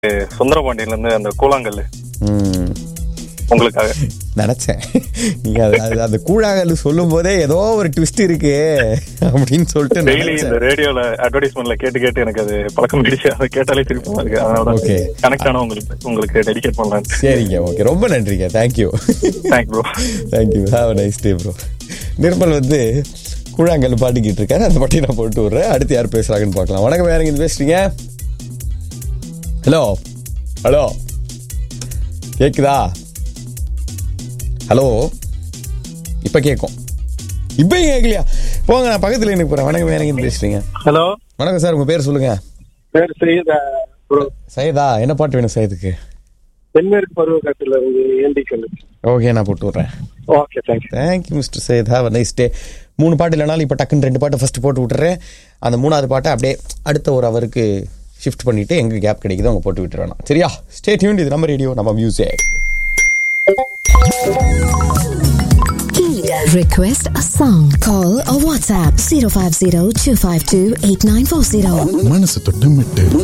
சுந்தரபாண்டியில இருந்து அந்த கூழாங்கல் ம் உங்களுக்காக நினைச்சேன் நீங்க அது அது- அந்த கூழாங்கல் சொல்லும் போதே ஏதோ ஒரு ட்விஸ்ட் இருக்கு அப்படின்னு சொல்லிட்டு டெய்லி இந்த நினைச்சேன் ரேடியோல அட்வர்டைஸ்மெண்ட்ல கேட்டு கேட்டு எனக்கு அது பழக்கம் ஆயிடுச்சு அதை கேட்டாலே திருப்பி இருக்கு அதனால Okay. கனெக்ட் ஆன உங்களுக்கு உங்களுக்கு டெடிகேட் பண்ணலாம் சரிங்க ஓகே ரொம்ப நன்றிங்க thank you thank bro thank you have nice day bro Nirmal வந்து கூழாங்கல் பாடிக்கிட்டு இருக்காரு அந்த பாட்டி நான் போட்டு விட்றேன் அடுத்து யார் பேசுறாங்கன்னு பார்க்கலாம் வணக்கம் யாருங்க இது பேசுறீங்க ஹலோ ஹலோ கேக்குதா ஹலோ இப்போ கேட்கும் இப்போ கேட்கலையா போங்க நான் பக்கத்தில் எனக்கு போகிறேன் வணக்கம் யாருங்க இது பேசுறீங்க ஹலோ வணக்கம் சார் உங்கள் பேர் சொல்லுங்க பேர் சையதா ப்ரோ சையதா என்ன பாட்டு வேணும் சையதுக்கு தென்மேற்கு பருவக்காட்டுல இருந்து ஏண்டிக்கல் ஓகே நான் போட்டு விட்றேன் okay thank you thank you mister Syed have nice day மூணு பாட்டு இல்லைனாலும் இப்போ டக்குன்னு ரெண்டு பாட்டு ஃபர்ஸ்ட் போட்டு விட்டுறேன் அந்த மூணாவது பாட்டை அப்படியே அடுத்த ஒரு அவருக்கு ஷிஃப்ட் பண்ணிட்டு எங்க கேப் கிடைக்குதோ அவங்க போட்டு விட்டுறேன் சரியா ஸ்டே டியூன் இது நம்ம ரேடியோ நம்ம music Request a song. Call or WhatsApp 050 252 8940. மனசு தொட்டு மிட்டு